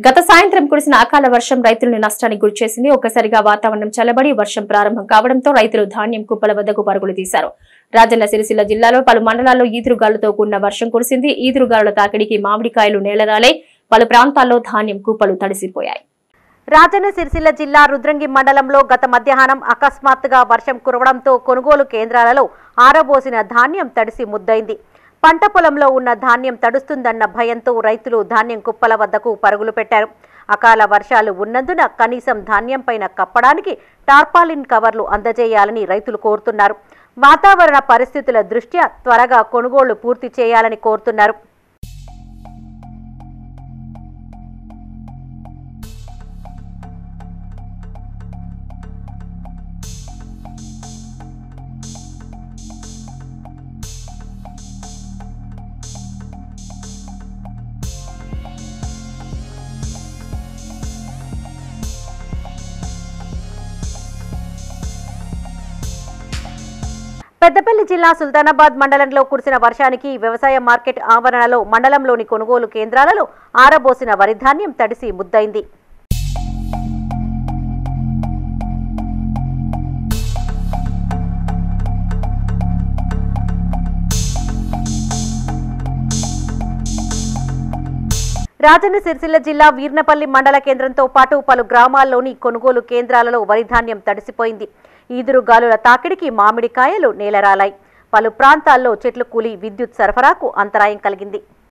గత సాయంత్రం కురిసిన అకాల వర్షం రైతులను నష్టానికి గురిచేసింది ఒక్కసారిగా వాతావరణం చల్లబడి వర్షం ప్రారంభం కావడంతో రైతులు ధాన్యం కుప్పల వద్దకు పరుగులు తీశారు రాజన్న సిరిసిల్ల జిల్లాలో పలు మండలాల్లో ఈదురుగాలులతో కూడిన వర్షం కురిసింది ఈదురుగాలుల తాకిడికి మామిడికాయలు నేలరాలై పలు ప్రాంతాల్లో ధాన్యం కుప్పలు తడిసిపోయాయి రాజన్న సిరిసిల్ల జిల్లా రుద్రంగి మండలంలో గత మధ్యాహ్నం అకస్మాత్తుగా వర్షం కురవడంతో కొనుగోలు కేంద్రాలలో ఆరబోసిన ధాన్యం తడిసి ముద్దైంది పంట పొలంలో ఉన్న ధాన్యం తడుస్తుందన్న భయంతో రైతులు ధాన్యం కుప్పల వద్దకు పరుగులు పెట్టారు అకాల వర్షాలు ఉన్నందున కనీసం ధాన్యం పైన కప్పడానికి టార్పాలిన్ కవర్లు అందజేయాలని రైతులు కోరుతున్నారు వాతావరణ పరిస్థితుల దృష్ట్యా త్వరగా కొనుగోళ్లు పూర్తి చేయాలని కోరుతున్నారు పెద్దపల్లి జిల్లా సుల్తానాబాద్ మండలంలో కురిసిన వర్షానికి వ్యవసాయ మార్కెట్ ఆవరణలో మండలంలోని కొనుగోలు కేంద్రాలలో ఆరబోసిన వరి ధాన్యం తడిసి ముద్దైంది రాజన్న సిరిసిల్ల జిల్లా వీర్నపల్లి మండల కేంద్రంతో పాటు పలు గ్రామాల్లోని కొనుగోలు కేంద్రాలలో వరి ధాన్యం తడిసిపోయింది ఈదురు గాలుల తాకిడికి మామిడికాయలు నేలరాలాయి పలు ప్రాంతాల్లో చెట్లు కూలి విద్యుత్ సరఫరాకు అంతరాయం కలిగింది